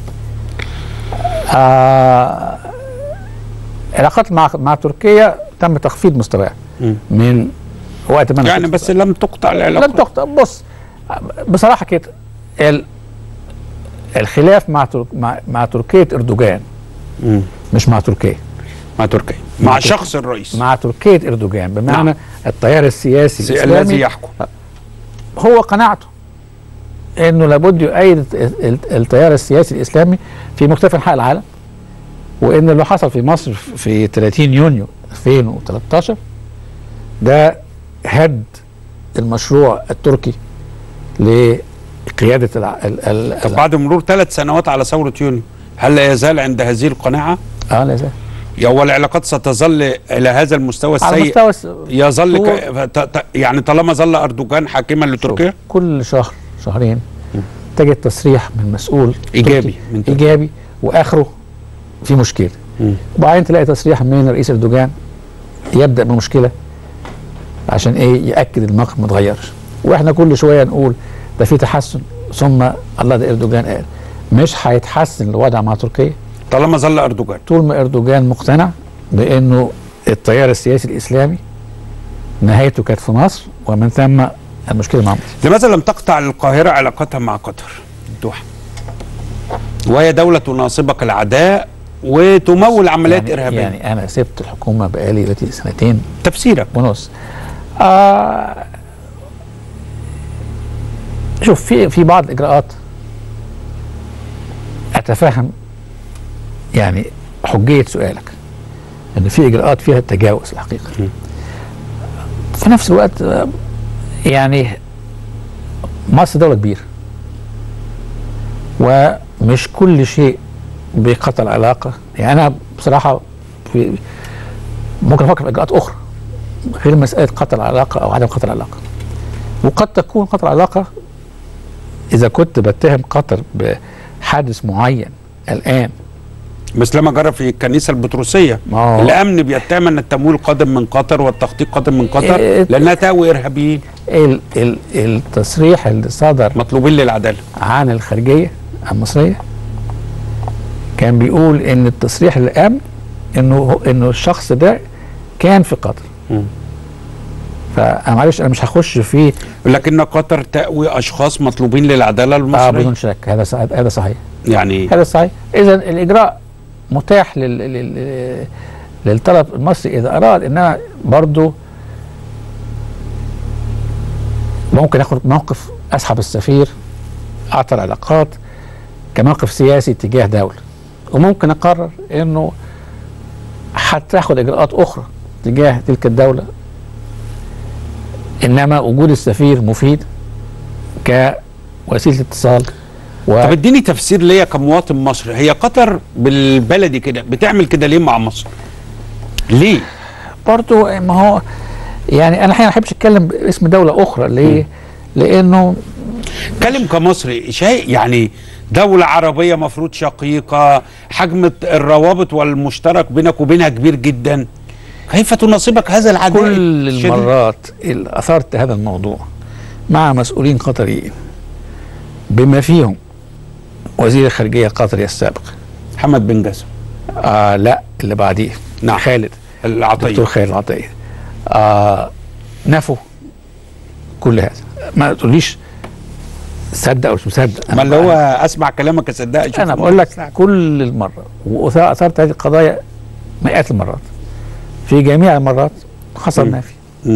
آه العلاقات مع مع تركيا تم تخفيض مستواها من وقت ما أنا يعني كنت- بس لم تقطع العلاقات لم تقطع بص بصراحه كده ال الخلاف مع ترك مع, مع تركيا اردوغان مم. مش مع تركيا مع تركيا مع تركيا. شخص الرئيس مع تركيا اردوغان بمعنى نعم. التيار السياسي سي- الاسلامي الذي يحكم هو قناعته انه لابد يؤيد ال- ال- التيار السياسي الاسلامي في مختلف انحاء العالم وان اللي حصل في مصر في 30 يونيو 2013 ده هد المشروع التركي لقياده الع... ال... ال... طب بعد مرور ثلاث سنوات على ثورة يونيو هل لا يزال عند هذه القناعة؟ اه لا يزال يا هو العلاقات ستظل إلى هذا المستوى على السيء مستوى الس- يظل هو- ك... ت... ت... يعني طالما ظل أردوغان حاكما لتركيا كل شهر شهرين تجد تصريح من مسؤول إيجابي تركي من تركيا. ايجابي واخره في مشكله وبعدين تلاقي تصريح من الرئيس اردوغان يبدا بمشكله عشان ايه ياكد الموقف ما اتغيرش واحنا كل شويه نقول ده في تحسن ثم الله ده اردوغان قال مش هيتحسن الوضع مع تركيا طالما ظل أردوغان طول ما اردوغان مقتنع بانه التيار السياسي الاسلامي نهايته كانت في مصر ومن ثم المشكله مع مصر لماذا لم تقطع القاهرة علاقتها مع قطر؟ الدوحة وهي دولة تناصبك العداء وتمول عمليات يعني إرهابية يعني انا سبت الحكومه بقالي دلوقتي سنتين تفسيرك ونص آه شوف في في بعض الاجراءات اتفهم يعني حجيه سؤالك ان في اجراءات فيها تجاوز الحقيقه في نفس الوقت آه، يعني مصر دوله كبيره ومش كل شيء بيقطع العلاقه يعني انا بصراحه في ممكن افكر في اجراءات اخرى غير مساله قطع العلاقه او عدم قطع العلاقه وقد تكون قطع العلاقه اذا كنت بتهم قطر بحادث معين الان بس لما جرى في الكنيسه البطرسيه هو- الامن بيتهم ان التمويل قادم من قطر والتخطيط قادم من قطر إيه، لانها تهوي ارهابيين ال ال التصريح اللي صدر مطلوبين للعداله عن الخارجيه المصريه كان بيقول ان التصريح الامن انه انه الشخص ده كان في قطر فانا معلش انا مش هخش في لكن قطر تأوي اشخاص مطلوبين للعداله اه المصريه بدون شك هذا صح- هذا صحيح يعني هذا صحيح اذا الاجراء متاح لل... لل... للطرف المصري اذا اراد انما برضه ممكن اخد موقف اسحب السفير اعطى العلاقات كموقف سياسي تجاه دوله وممكن اقرر انه حتى اخد اجراءات اخرى تجاه تلك الدوله انما وجود السفير مفيد كوسيله اتصال و... طب اديني تفسير ليا كمواطن مصري هي قطر بالبلدي كده بتعمل كده ليه مع مصر ليه برضو ما هو يعني انا الحقيقه ما بحبش اتكلم باسم دوله اخرى ليه؟ لانه اتكلم كمصري شيء يعني دولة عربية مفروض شقيقة حجم الروابط والمشترك بينك وبينها كبير جدا كيف تناسبك هذا العداء كل الشديد؟ المرات اللي اثرت هذا الموضوع مع مسؤولين قطريين بما فيهم وزير الخارجيه القطري السابق محمد بن جاسم آه لا اللي بعديه نعم. خالد العطية دكتور خالد العطيه آه نفوا كل هذا ما تقوليش صدق او مش مصدق ما اللي هو اسمع كلامك اصدقك انا بقول لك كل المره واثرت هذه القضايا مئات المرات في جميع المرات حصل نفي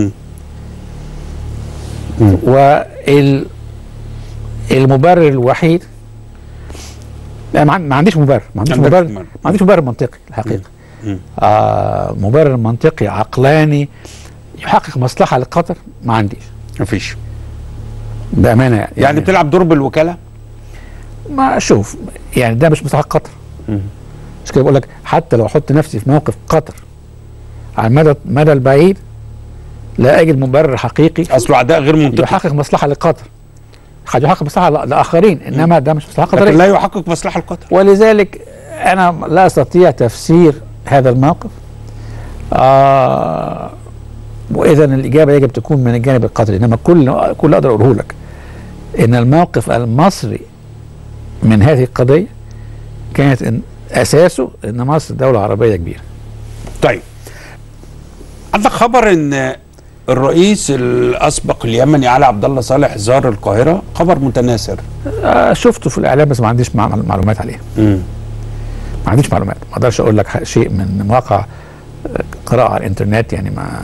وال المبرر الوحيد لا ما عن- ما عنديش مبرر ما عنديش عندك مبرر مبرر. ما عنديش مبرر منطقي الحقيقه آه مبرر منطقي عقلاني يحقق مصلحه لقطر ما عنديش مفيش بامانه يعني, يعني بتلعب دور بالوكالة ما اشوف يعني ده مش مصلحه قطر مش كده بقول لك حتى لو احط نفسي في موقف قطر على المدى المدى البعيد لا اجد مبرر حقيقي اصله عداء غير منطقي يحقق مصلحه لقطر قد يحقق مصلحه ل- لاخرين انما ده مش مصلحه قطريه لكن لا يحقق مصلحة لقطر ولذلك انا لا استطيع تفسير هذا الموقف آه واذا الاجابه يجب تكون من الجانب القطري انما كل كل اقدر اقوله لك ان الموقف المصري من هذه القضيه كانت إن اساسه ان مصر دوله عربيه كبيره طيب عندك خبر ان الرئيس الاسبق اليمني علي عبد الله صالح زار القاهره خبر متناثر آه شفته في الاعلام بس ما عنديش مع- معلومات عليه ما عنديش معلومات ما اقدرش اقول لك ح- شيء من مواقع آه، قراءه على الانترنت يعني ما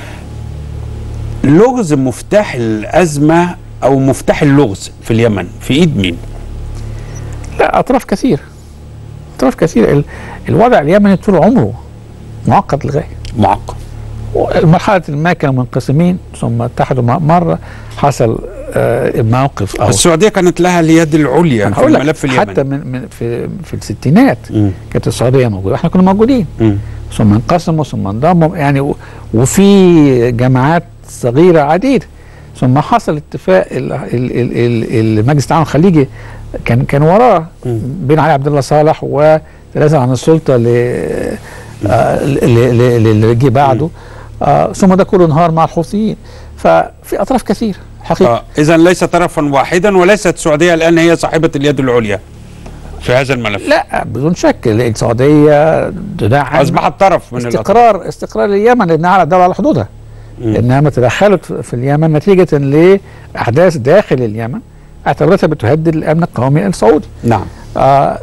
لغز مفتاح الازمه او مفتاح اللغز في اليمن في ايد مين؟ لا اطراف كثير اطراف كثير ال- الوضع اليمني طول عمره معقد للغايه معقد مرحله ما كانوا منقسمين ثم اتحدوا م- مره حصل آه موقف او السعوديه كانت لها اليد العليا أنا في هقول لك الملف اليمني حتى من, من في في الستينات كانت السعوديه موجوده احنا كنا موجودين مم. ثم انقسموا ثم انضموا يعني و- وفي جماعات صغيره عديده ثم حصل اتفاق ال- ال- ال- ال- المجلس التعاون الخليجي كان كان وراه بين علي عبد الله صالح وتنازل عن السلطه ل آه، ل- ل- ل- اللي جه بعده آه ثم ده كله انهار مع الحوثيين ففي اطراف كثير حقيقه آه. اذا ليس طرفا واحدا وليست السعوديه الان هي صاحبه اليد العليا في هذا الملف لا بدون شك السعوديه تدعم اصبحت طرف من الأطراف. استقرار استقرار اليمن لانها على الدوله على حدودها انها تدخلت في اليمن نتيجه لاحداث داخل اليمن اعتبرتها بتهدد الامن القومي السعودي نعم آه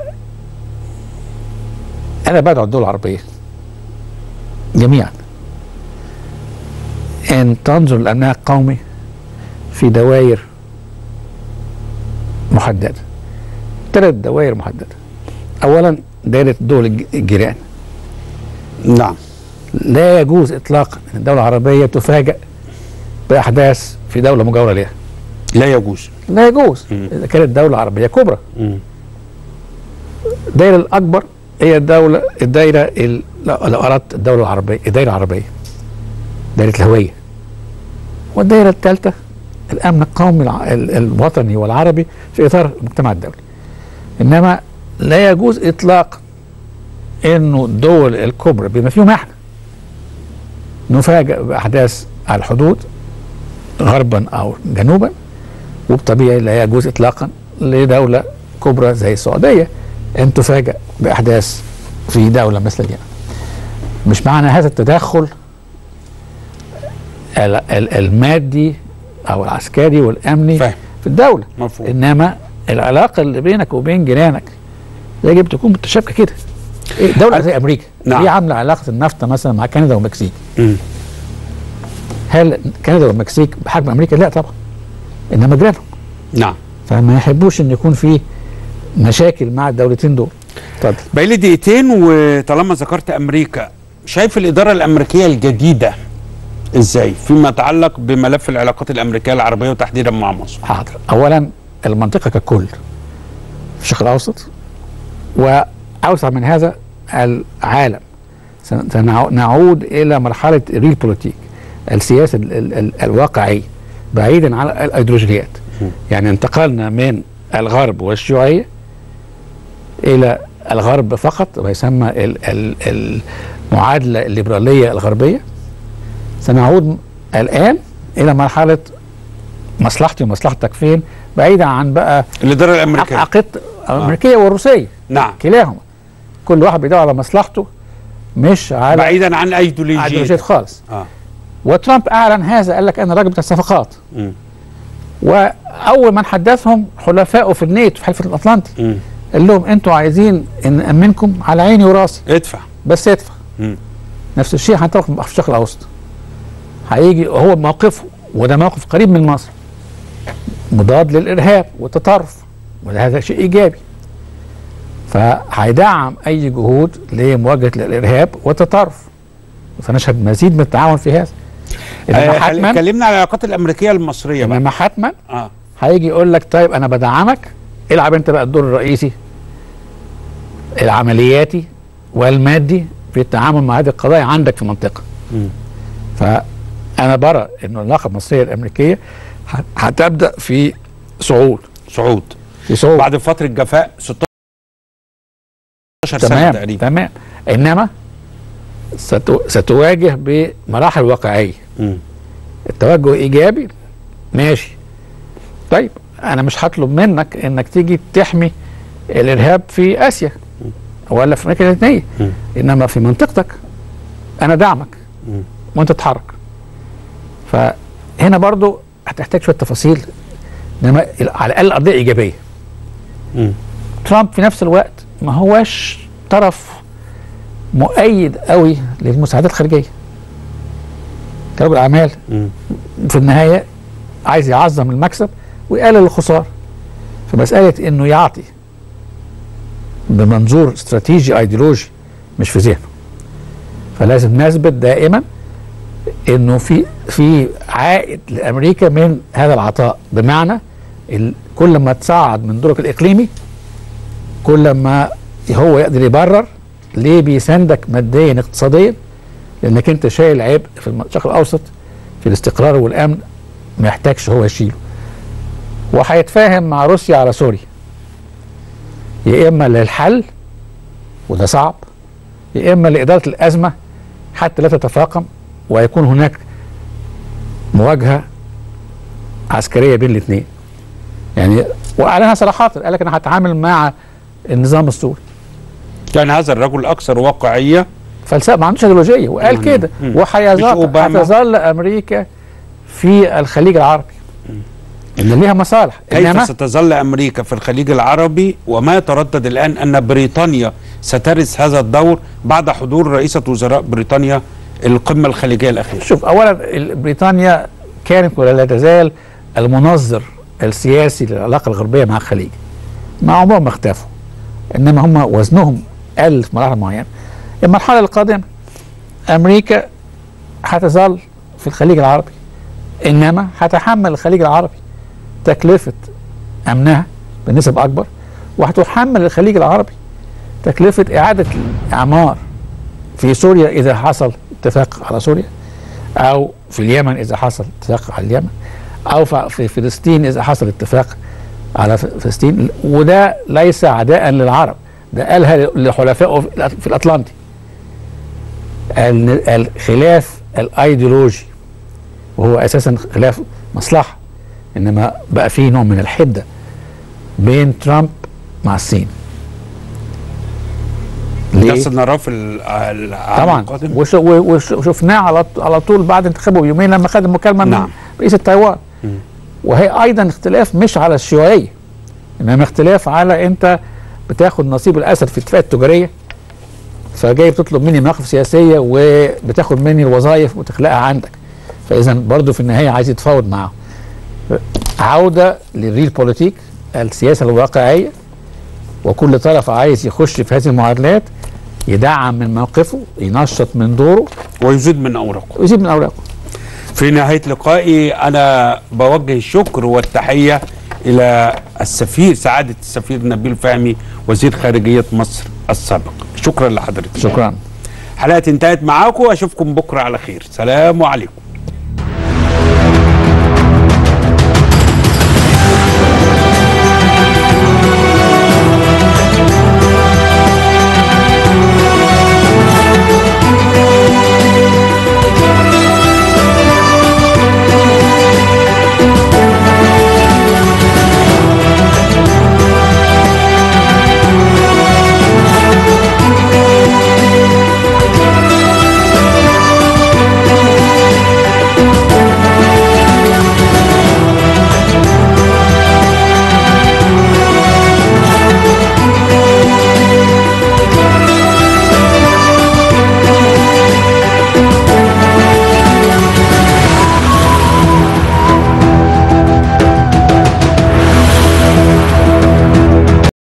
انا بدعو الدول العربيه جميعا ان تنظر لامنها القومي في دوائر محدده ثلاث دوائر محدده اولا دائره الدول الج- الجيران نعم لا يجوز اطلاقا ان الدوله العربيه تفاجأ باحداث في دوله مجاوره لها لا يجوز لا يجوز اذا كانت دوله عربيه كبرى الدائره الاكبر هي الدوله الدائره ال- لو لو اردت الدوله العربيه الدائره العربيه دائره الهويه والدائره الثالثه الامن القومي الع- ال- الوطني والعربي في اطار المجتمع الدولي انما لا يجوز اطلاقا انه الدول الكبرى بما فيهم احنا نفاجأ باحداث على الحدود غربا او جنوبا وبطبيعي لا يجوز اطلاقا لدوله كبرى زي السعوديه ان تفاجأ باحداث في دوله مثل اليمن. مش معنى هذا التدخل ال- ال- المادي او العسكري والامني فاهم. في الدوله مفهوم انما العلاقه اللي بينك وبين جيرانك يجب تكون متشابكه كده إيه دوله زي امريكا نعم. هي عامله علاقه النفط مثلا مع كندا والمكسيك مم. هل كندا والمكسيك بحجم امريكا لا طبعا انما جيرانهم نعم فما يحبوش ان يكون في مشاكل مع الدولتين دول اتفضل باقي لي دقيقتين وطالما ذكرت امريكا شايف الاداره الامريكيه الجديده ازاي فيما يتعلق بملف العلاقات الامريكيه العربيه وتحديدا مع مصر حاضر اولا المنطقه ككل في الشرق الاوسط واوسع من هذا العالم سن- سنعو- نعود الى مرحله الريل بوليتيك السياسه ال ال ال الواقعيه بعيدا عن الايديولوجيات يعني انتقلنا من الغرب والشيوعيه الى الغرب فقط ويسمى ال ال المعادله الليبراليه الغربيه سنعود الان الى مرحله مصلحتي ومصلحتك فين بعيدا عن بقى الاداره الامريكيه عقيده الامريكيه والروسيه نعم كلاهما كل واحد بيدور على مصلحته مش على بعيدا عن ايديولوجيه ايديولوجيات خالص اه وترامب اعلن هذا قال لك انا راجل بتاع الصفقات مم. واول من حدثهم حلفائه في النيت في حلف الاطلنطي مم. قال لهم انتوا عايزين ان نامنكم على عيني وراسي ادفع بس ادفع مم. نفس الشيء هنطبق في الشرق الاوسط هيجي هو موقفه وده موقف قريب من مصر مضاد للارهاب والتطرف وهذا شيء ايجابي فهيدعم اي جهود لمواجهه الارهاب والتطرف فنشهد مزيد من التعاون في هذا انما آه، خل- حتما اتكلمنا عن العلاقات الامريكيه المصريه بقى انما حتما اه هيجي يقول لك طيب انا بدعمك العب انت بقى الدور الرئيسي العملياتي والمادي في التعامل مع هذه القضايا عندك في المنطقه مم. فانا برى انه العلاقه المصريه الامريكيه ه- هتبدا في صعود صعود في صعود بعد فتره جفاء 16 سنه تمام تقريبا تمام انما ستو ستواجه بمراحل واقعيه مم. التوجه ايجابي ماشي طيب انا مش هطلب منك انك تيجي تحمي الارهاب في اسيا ولا في امريكا اللاتينيه مم. انما في منطقتك انا دعمك مم. وانت تتحرك فهنا برضو هتحتاج شويه تفاصيل انما على الاقل قضيه ايجابيه مم. ترامب في نفس الوقت ما هواش طرف مؤيد قوي للمساعدات الخارجيه كرجل اعمال مم. في النهايه عايز يعظم المكسب ويقلل الخساره فمساله انه يعطي بمنظور استراتيجي ايديولوجي مش في ذهنه فلازم نثبت دائما انه في في عائد لامريكا من هذا العطاء بمعنى ال- كل ما تصعد من دورك الاقليمي كل ما هو يقدر يبرر ليه بيساندك ماديا اقتصاديا لانك انت شايل عبء في الشرق الاوسط في الاستقرار والامن ما يحتاجش هو يشيله وهيتفاهم مع روسيا على سوريا يا اما للحل وده صعب يا اما لاداره الازمه حتى لا تتفاقم ويكون هناك مواجهه عسكريه بين الاثنين يعني واعلنها صراحه قال لك انا هتعامل مع النظام السوري كان هذا الرجل اكثر واقعيه فلسفه ما عندوش ايديولوجيه وقال مم. كده مم. مش وهيظل أوباما. هتظل امريكا في الخليج العربي ان ليها مصالح كيف انما ستظل امريكا في الخليج العربي وما يتردد الان ان بريطانيا سترث هذا الدور بعد حضور رئيسه وزراء بريطانيا القمه الخليجيه الاخيره شوف اولا ال- بريطانيا كانت ولا لا تزال المنظر السياسي للعلاقه الغربيه مع الخليج مع عمرهم ما اختفوا انما هم وزنهم قل في مراحل معينه المرحله القادمه امريكا هتظل في الخليج العربي انما هتحمل الخليج العربي تكلفه امنها بنسب اكبر وهتحمل الخليج العربي تكلفه اعاده الاعمار في سوريا اذا حصل اتفاق على سوريا او في اليمن اذا حصل اتفاق على اليمن او ف- في فلسطين اذا حصل اتفاق على ف- فلسطين وده ليس عداء للعرب ده قالها لحلفائه في الأط- في الاطلنطي ال- الخلاف الايديولوجي وهو اساسا خلاف مصلحه انما بقى فيه نوع من الحده بين ترامب مع الصين ده سنراه في ال- العام طبعا القادم وش- وش- وشفناه على ط- على طول بعد انتخابه بيومين لما خد المكالمه نعم. من رئيس تايوان وهي ايضا اختلاف مش على الشيوعيه انما اختلاف على انت بتاخد نصيب الاسد في الاتفاقات التجاريه فجاي بتطلب مني مواقف سياسيه وبتاخد مني الوظائف وتخلقها عندك فاذا برضه في النهايه عايز يتفاوض معاهم عوده للريل بوليتيك السياسه الواقعيه وكل طرف عايز يخش في هذه المعادلات يدعم من موقفه ينشط من دوره ويزيد من اوراقه ويزيد من اوراقه في نهايه لقائي انا بوجه الشكر والتحيه الى السفير سعاده السفير نبيل فهمي وزير خارجيه مصر السابق شكرا لحضرتك شكرا حلقه انتهت معاكم اشوفكم بكره على خير سلام عليكم